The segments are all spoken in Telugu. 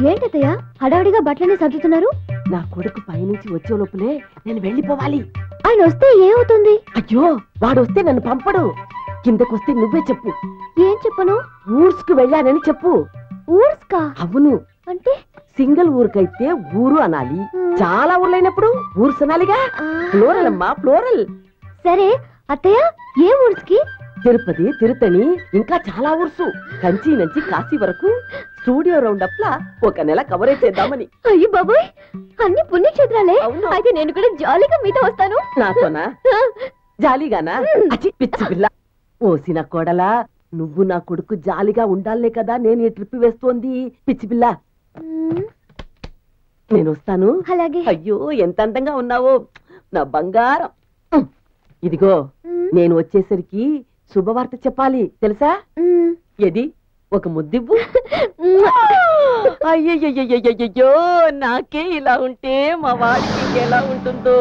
ఏంటత్తయ్య హడావిడిగా బట్టలన్నీ సర్దుతున్నారు నా కొడుకు పైనుంచి వచ్చే లోపలే నేను వెళ్ళిపోవాలి ఆయన వస్తే ఏమవుతుంది అయ్యో వాడు వస్తే నన్ను పంపడు కిందకొస్తే నువ్వే చెప్పు ఏం చెప్పను ఊర్స్కు వెళ్ళానని చెప్పు ఊర్స్కా అవును అంటే సింగిల్ ఊరికైతే ఊరు అనాలి చాలా ఊర్లైనప్పుడు ఊర్స్ అనాలిగా ఆ, ఫ్లోరల్ అమ్మా ఫ్లోరల్ సరే అత్తయ్య ఏ ఊర్స్కి తిరుపతి తిరుతని ఇంకా చాలా ఊర్సు కంచి నుంచి కాశీ వరకు స్టూడియో రౌండ్ అప్ లా ఒక నెల కవరేజ్ చేద్దామని అయ్యి బాబోయ్ అన్ని పుణ్యక్షేత్రాలే అవును. అయితే నేను కూడా జాలీగా మీతో వస్తాను నాతోనా జాలీగానా అచి పిచ్చి పిల్ల ఓసిన కోడలా నువ్వు నా కొడుకు జాలిగా ఉండాలే కదా నేను ఈ ట్రిప్ వేస్తోంది పిచ్చి పిల్ల మ్మ్, నేను వస్తాను అలాగే అయ్యో ఎంత అందంగా ఉన్నావో నా బంగారం ఉమ్, ఇదిగో మ్మ్, నేను వచ్చేసరికి శుభవార్త చెప్పాలి తెలుసా మ్మ్. ఎది ఒక ముద్దివ్వు మ్మ్. అయ్యయ్యయ్యయ్యయ్యో నాకే ఇలా ఉంటే మా వాడికి ఎలా ఉంటుందో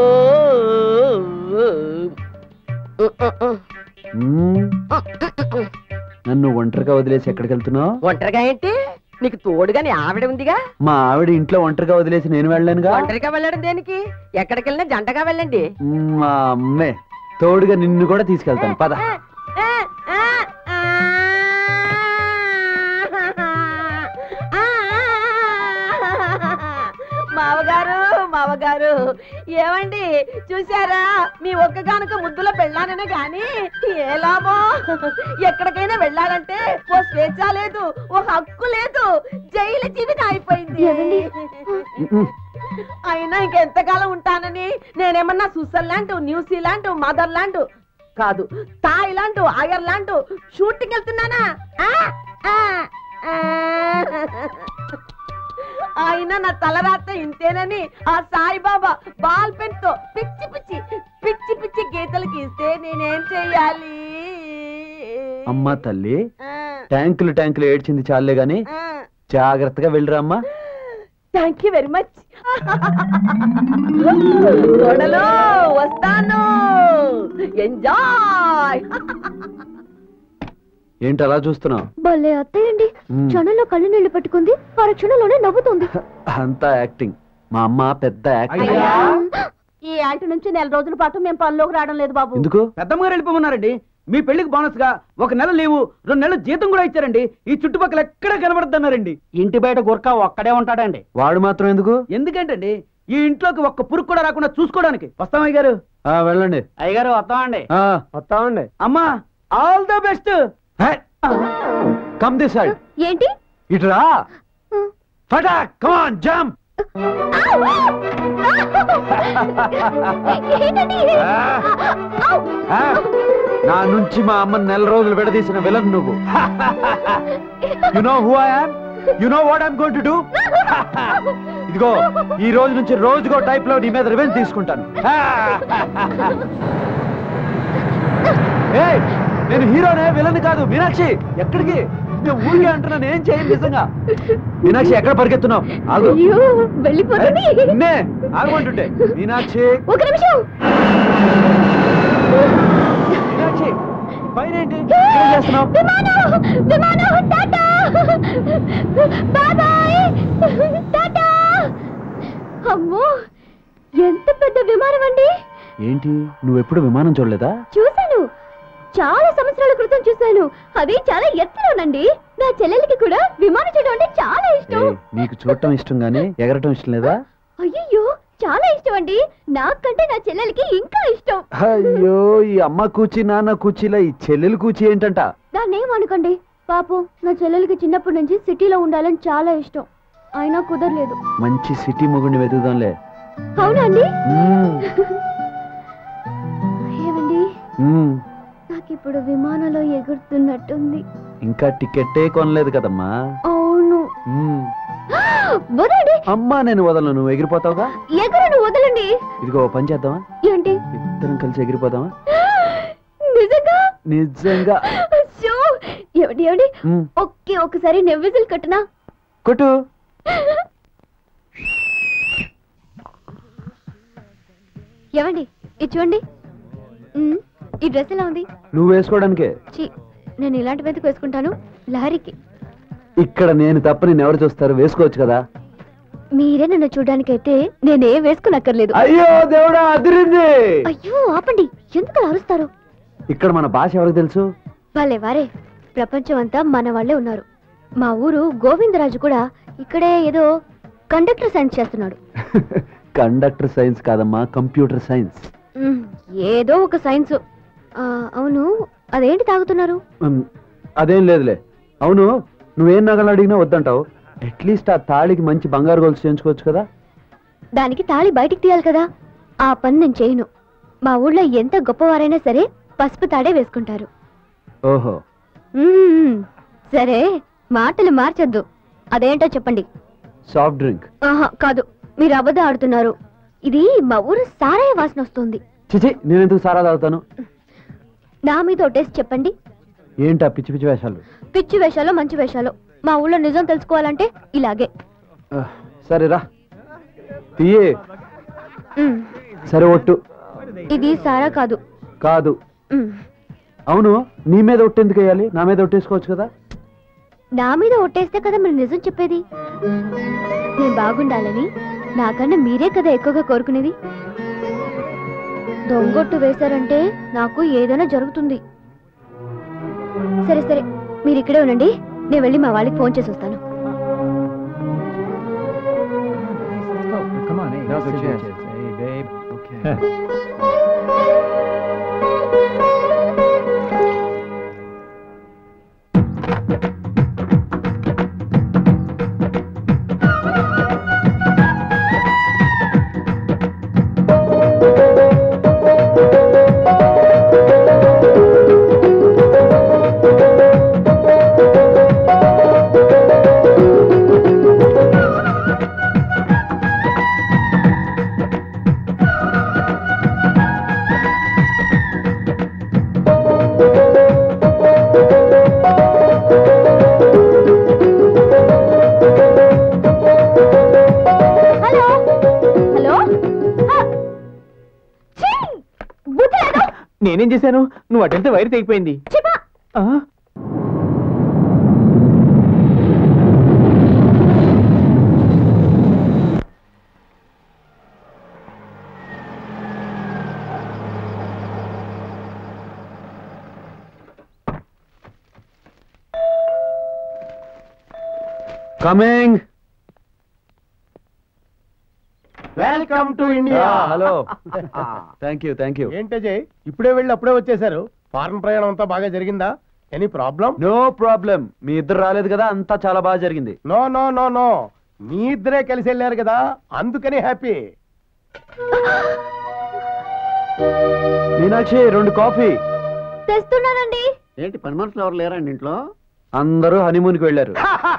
మ్మ్. నన్ను ఒంటరిగా వదిలేసి ఎక్కడికి వెళ్తున్నావు ఒంటరిగా ఏంటి నీకు తోడుగానే ఆవిడ ఉందిగా మా ఆవిడ ఇంట్లో ఒంటరిగా వదిలేసి నేను వెళ్ళానుగా ఒంటరిగా వెళ్ళడం దేనికి ఎక్కడికి వెళ్ళినా జంటగా వెళ్ళండి మ్మ్, మా అమ్మే తోడుగా నిన్ను కూడా తీసుకెళ్తాను పద మావగారు మావగారు ఏమండి చూసారా మీ ఒక్కగానుక ముద్దులో పెళ్ళాననే గాని ఏ లాభం ఎక్కడికైనా వెళ్ళాలంటే ఓ స్వేచ్ఛ లేదు ఓ హక్కు లేదు జైలు జీవితం అయిపోయింది ఏమండి? మ్మ్. అయినా ఇంకెంతకాలం ఉంటానని నేనేమన్నా స్విట్జర్లాండ్ న్యూజిలాండ్ మదర్లాండ్ కాదు థాయిలాండ్ ఐర్లాండ్ షూటింగ్ వెళ్తున్నానా ఆ? ఆ? ఆ. అయినా నా తలరాత ఇంతేనని ఆ సాయిబాబా బాల్ పెన్ తో పిచ్చి పిచ్చి పిచ్చి పిచ్చి గీతలు గీస్తే నేనేం చెయ్యాలి అమ్మా తల్లి ఆ, ట్యాంకులు ట్యాంకులు ఏడ్చింది చాలే గాని ఆ. జాగ్రత్తగా వెళ్ళిరా అమ్మా థ్యాంక్ యూ వెరీ మచ్ కోడలు వస్తాను ఎంజాయ్ ఏంటి అలా చూస్తున్నావు భలే అత్తయ్య అండి మ్మ్. క్షణంలో కళ్ళు నీళ్లు పట్టుకుంది అర క్షణంలోనే నవ్వుతుంది అంతా యాక్టింగ్ మా అమ్మ పెద్ద యాక్టింగ్ అయ్యా ఈ యాంటీ నుంచి నెల రోజుల పాటు మేము పనిలోకి రావడం లేదు బాబు ఎందుకు పెద్దమ్మగారు వెళ్ళిపోమన్నారండి మీ పెళ్లికి బోనస్ గా ఒక నెల లీవు రెండు నెలలు జీతం కూడా ఇచ్చారండి ఈ చుట్టుపక్కల ఎక్కడ కనబడద్దన్నారండి ఇంటి బయట గురక ఒక్కడే ఉంటాడండి వాడు మాత్రం ఎందుకు ఎందుకంటండి ఈ ఇంట్లోకి ఒక్క పురుగు కూడా రాకుండా చూసుకోవడానికి వస్తామయ్య గారు ఆ వెళ్ళండి అయ్యగారు వస్తామండి ఆ వస్తామండి అమ్మా all the best come this side ఏంటి ఇటురా ఫటా కమాన్ జంప్ ఏంటండి ఔ! నా నుంచి మా అమ్మ నెల రోజులు విడదీసిన విలన్ నువ్వు you know who I am you know what I'm going to do ఇదిగో ఈ రోజు నుంచి రోజుకో టైప్ లో నీ మీద రివెంజ్ తీసుకుంటాను ఏయ్, నేను హీరోనే విలన్ కాదు మీనాక్షి ఎక్కడికి నేను ఊరికే అంటున్నాను ఏం చేయండి నిజంగా మీనాక్షి ఎక్కడ పరిగెత్తున్నావు ఆగు అయ్యో వెళ్ళిపోతుంది ఏయ్, నిన్నే ఆగమంటుంటే మీనాక్షి ఒక నిమిషం మీనాక్షి పైన ఏంటి ఏం చేస్తున్నావు విమానం విమానం టాటా బాయ్ బాయ్ టాటా అమ్మో ఎంత పెద్ద విమానం అండి ఏంటి నువ్వెప్పుడు విమానం చూడలేదా చూశాను చాలా సంవత్సరాల క్రితం చూశాను అది చాలా ఎత్తులోనండి నా చెల్లెలికి కూడా విమానం చేయడం అంటే చాలా ఇష్టం ఏయ్, నీకు చూడటం ఇష్టం గానీ ఎగరటం ఇష్టం లేదా అయ్యో చాలా ఇష్టం అండి నాకంటే నా చెల్లెలికి ఇంకా ఇష్టం అయ్యో ఈ అమ్మ కూచి నాన్న కూచిలా ఈ చెల్లెలు కూచి ఏంటంట దాన్ని ఏమనుకోండి పాపం నా చెల్లెలికి చిన్నప్పటి నుంచి సిటీలో ఉండాలని చాలా ఇష్టం అయినా కుదరలేదు మంచి సిటీ మొగుడిని వెతుకుదాంలే అవునా అండి మ్మ్, ఏమండి మ్మ్. నాకు ఇప్పుడు విమానంలో ఎగురుతున్నట్టుంది ఇంకా టికెట్టే కొనలేదు కదమ్మా అవును మ్మ్. వదండి అమ్మా నేను వదలను నువ్వు ఎగిరిపోతావుగా ఎగురును వదలండి ఇదిగో ఓ పని చేద్దామా ఏంటి ఇద్దరం కలిసి ఎగిరిపోదామా నిజంగా నిజంగా అయ్యో! ఏమండి ఏమండి మ్మ్. ఒకే ఒకసారి నెవ్విజిల్ కట్టనా కొట్టు ఏమండి ఇది చూడండి మ్మ్, ఈ డ్రెస్ ఎలా ఉంది నువ్వు వేసుకోవడానికే ఛీ నేను ఇలాంటి వెతుకు వేసుకుంటాను లహరికి ఇక్కడ నేను తప్ప నేను ఎవరు చూస్తారు వేసుకోవచ్చు కదా మీరే నన్ను చూడడానికైతే నేనే వేసుకునక్కర్లేదు అయ్యో దేవుడా అదిరింది అయ్యో ఆపండి ఎందుకు అలా అరుస్తారు ఇక్కడ మన భాష ఎవరికి తెలుసు వాళ్ళే వారే ప్రపంచం అంతా మన వాళ్ళే ఉన్నారు మా ఊరు గోవిందరాజు కూడా ఇక్కడే ఏదో కండక్టర్ సైన్స్ చేస్తున్నాడు కండక్టర్ సైన్స్ కాదమ్మా కంప్యూటర్ సైన్స్ ఉమ్, ఏదో ఒక సైన్స్ ఆ, అవును అదేంటి తాగుతున్నారు ఉమ్, అదేం లేదులే అవును నువ్వేం నగలు అడిగినా వద్దంటావు అట్లీస్ట్ ఆ తాళికి మంచి బంగారు గొలుసు చేయించుకోవచ్చు కదా దానికి తాళి బయటికి తీయాలి కదా ఆ పని నేను చేయను మా ఊళ్ళో ఎంత గొప్పవారైనా సరే పసుపు తాడే వేసుకుంటారు ఓహో ఉమ్, సరే మాటలు మార్చొద్దు అదేంటో చెప్పండి సాఫ్ట్ డ్రింక్ ఆహా కాదు మీరు అబద్ధం ఆడుతున్నారు ఇది మా ఊరు సారాయ వాసన వస్తుంది చిచి నేను ఎందుకు సారా తాగుతాను నా మీద ఓ టేస్ట్ చెప్పండి ఏంటా పిచ్చి పిచ్చి వేషాలు పిచ్చి వేషాలో మంచి వేషాలో మా ఊళ్ళో నిజం తెలుసుకోవాలంటే ఇలాగే ఆ, సరే రా తీయే ఉమ్, సరే ఒట్టు ఇది సారా కాదు కాదు ఉమ్, అవును నీ మీద ఒట్టెందుకు వేయాలి నా మీద ఒట్టేసుకోవచ్చు కదా నా మీద ఒట్టేస్తే కదా మీరు నిజం చెప్పేది నేను బాగుండాలని నాకన్నా మీరే కదా ఎక్కువగా కోరుకునేది దొంగొట్టు వేశారంటే నాకు ఏదైనా జరుగుతుంది సరే సరే మీరు ఇక్కడే ఉండండి నేను వెళ్ళి మా వాళ్ళకి ఫోన్ చేసి వస్తాను హలో హలో ఆ! ఛీ! బుద్ధి లేదు నేనేం చేశాను నువ్వు అటెళ్తే వైర్ తెగిపోయింది చిపా ఆ? Coming welcome to India hello thank you thank you ఏంటజయ్ ఇప్పుడే వెళ్ళి అప్పుడే వచ్చేసారు ఫారెన్ ప్రయాణం అంతా బాగా జరిగిందా ఎనీ ప్రాబ్లం నో ప్రాబ్లం మీ ఇద్దరు రాలేదు కదా అంతా చాలా బాగా జరిగింది నో నో నో నో మీ ఇద్దరే కలిసి వెళ్ళారు కదా అందుకని హ్యాపీ మీనాక్షి రెండు కాఫీ తెస్తున్నానండి ఏంటి పని మనుషులు ఎవరు లేరండి ఇంట్లో అందరూ హనీమూన్ కి వెళ్ళారు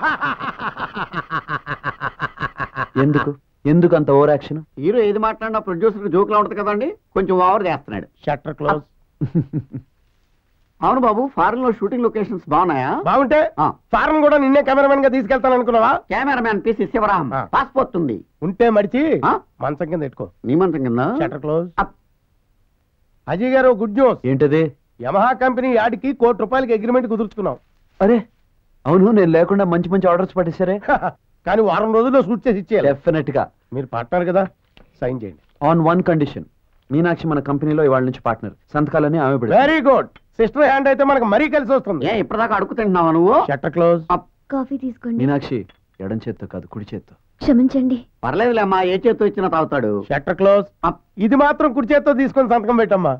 ఎందుకు ఎందుకు అంత ఓవర్ యాక్షన్ హీరో ఏది మాట్లాడినా ప్రొడ్యూసర్ జోక్లా ఉంటుంది కదండి కొంచెం ఓవర్ చేస్తున్నాడు షట్టర్ క్లోజ్ అవును బాబు ఫారెన్ లో షూటింగ్ లొకేషన్స్ బాగున్నాయా బాగుంటే ఆ. ఫారెన్ కూడా నిన్నే కెమెరామెన్ గా తీసుకెళ్తాను అనుకున్నావా కెమెరామ్యాన్ పిసి శివరాం ఆ. పాస్పోర్ట్ ఉంది ఉంటే మడిచి ఆ? మంచం కింద పెట్టుకో నీ మంత్రం కింద shutter close up. Ajay garu good news ఏంటది యమహా కంపెనీ యాడికి కోటి రూపాయలకి అగ్రిమెంట్ కుదుర్చుకున్నాం అరే అవును నేను లేకుండా మంచి మంచి ఆర్డర్స్ పట్టేశారే కానీ వారం రోజుల్లో షూట్ చేసి ఇచ్చేయాలి డెఫినెట్ గా మీరు పార్ట్నర్ కదా సైన్ చేయండి ఆన్ వన్ కండిషన్ మీనాక్షి మన కంపెనీలో ఇవాళ నుంచి పార్ట్నర్ సంతకాలని ఆమె పెడతారు వెరీ గుడ్ సిస్టర్ హ్యాండ్ అయితే మనకు మరీ కలిసి వస్తుంది ఏ ఇప్పటిదాకా అడుగు తింటున్నావా నువ్వు షట్టర్ క్లోజ్ అప్. కాఫీ తీసుకోండి మీనాక్షి ఎడం చేత్తో కాదు కుడి చేత్తో క్షమించండి పర్లేదులే అమ్మా ఏ చేత్తో ఇచ్చినా తాగుతాడు షట్టర్ క్లోజ్ అప్. ఇది మాత్రం కుడి చేత్తో తీసుకొని సంతకం పెట్టమ్మా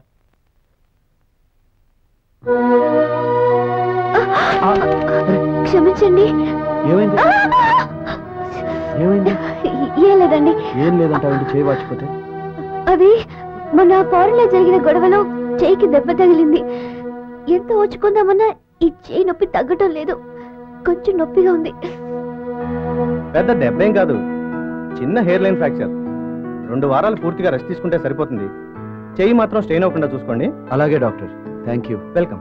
క్షమించండి ఏమైంది ఏమైంది ఏం లేదండి ఏం లేదంటావంటే చేయి వాచిపోతే అది మొన్న ఫారెన్ లో జరిగిన గొడవలో చేయికి దెబ్బ తగిలింది ఎంత ఓచుకుందామన్నా ఈ చేయి నొప్పి తగ్గటం లేదు కొంచెం నొప్పిగా ఉంది పెద్ద దెబ్బేం కాదు చిన్న హెయిర్ లైన్ ఫ్రాక్చర్ రెండు వారాలు పూర్తిగా రెస్ట్ తీసుకుంటే సరిపోతుంది చెయ్యి మాత్రం స్ట్రెయిన్ అవ్వకుండా చూసుకోండి అలాగే doctor thank you welcome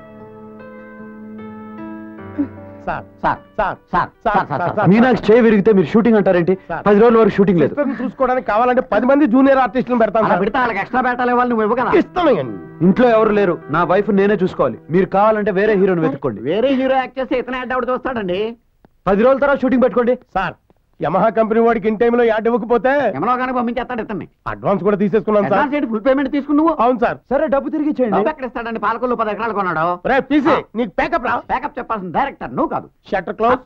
sir sir sir sir sir sir sir Meenakshi చేయి విరిగితే మీరు షూటింగ్ అంటారేంటి సార్. పది రోజుల వరకు షూటింగ్ లేదు సిస్టర్ని చూసుకోవడానికి కావాలంటే పది మంది జూనియర్ ఆర్టిస్టులను పెడతాం అలా సార్. పెడితే వాళ్ళకి ఎక్స్ట్రా పెట్టాలి వాళ్ళు నువ్వు ఇవ్వగలరా ఇస్తామయ్యండి ఇంట్లో ఎవరు లేరు నా వైఫ్ నేనే చూసుకోవాలి మీరు కావాలంటే వేరే హీరోని వెతుక్కోండి వేరే హీరో యాక్ట్ చేస్తే ఇతనే అడ్డ చూస్తాడండి పది రోజుల తర్వాత షూటింగ్ పెట్టుకోండి సార్ యమహా కంపెనీ వాడికి ఇన్ టైంలో యాడ్ ఇవ్వకపోతే ఎమలో కానీ పంపించేస్తాడు ఇతన్ని అడ్వాన్స్ కూడా తీసేసుకున్నాం సార్ అడ్వాన్స్ ఏంటి ఫుల్ పేమెంట్ తీసుకుని నువ్వు అవును సార్ సరే డబ్బు తిరిగి ఇచ్చేయండి డబ్బు ఎక్కడ ఇస్తాడండి పాలకొల్లు పది ఎకరాలు కొన్నాడు రే పీసీ నీకు ప్యాకప్ రా బ్యాకప్ చెప్పాల్సిన డైరెక్టర్ నువ్వు కాదు shutter close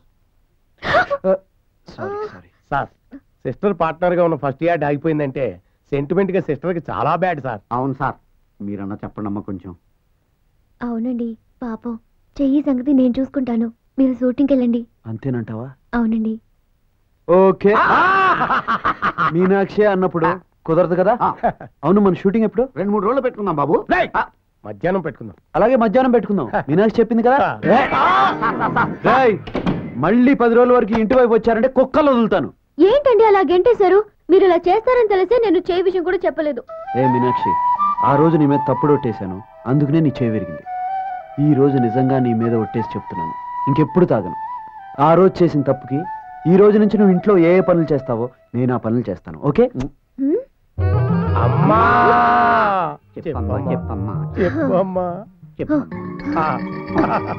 sorry sorry sir sister partner గా ఉన్న ఫస్ట్ యాడ్ ఆగిపోయిందంటే సెంటిమెంట్ గా సిస్టర్ కి చాలా బ్యాడ్ సార్ అవును సార్ మీరన్నా చెప్పండి అమ్మా కొంచెం అవునండి పాపం చెయ్యి సంగతి నేను చూసుకుంటాను మీరు షూటింగ్కి వెళ్ళండి అంతేనంటావా అవునండి ఓకే మీనాక్షి అన్నప్పుడు కుదరదు కదా ఆ, అవును మన షూటింగ్ ఎప్పుడు రెండు మూడు రోజులు పెట్టుకుందాం బాబు రేయ్! ఆ, మధ్యాహ్నం పెట్టుకుందాం అలాగే మధ్యాహ్నం పెట్టుకుందాం మీనాక్షి చెప్పింది కదా రేయ్! Sir, sir, sir. రేయ్, మళ్ళీ పది రోజుల వరకు ఇంటి వైపు వచ్చారంటే కుక్కలు వదులుతాను ఏంటండి అలా గెంటేశారు మీరు ఇలా చేస్తారని తెలిసే నేను చేయి విషయం కూడా చెప్పలేదు ఏ మీనాక్షి ఆ రోజు నీ మీద తప్పుడు ఒట్టేశాను అందుకనే నీ చేయి విరిగింది ఈ రోజు నిజంగా నీ మీద ఒట్టేసి చెప్తున్నాను ఇంకెప్పుడు తాగను ఆ రోజు చేసిన తప్పుకి ఈ రోజు నుంచి నువ్వు ఇంట్లో ఏ ఏ పనులు చేస్తావో నేను ఆ పనులు చేస్తాను ఓకే హ్మ్? అమ్మా చెప్పమ్మా చెప్పమ్మా చెప్పమ్మా చెప్పమ్మా ఆ.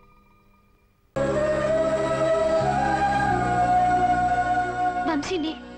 వంశీని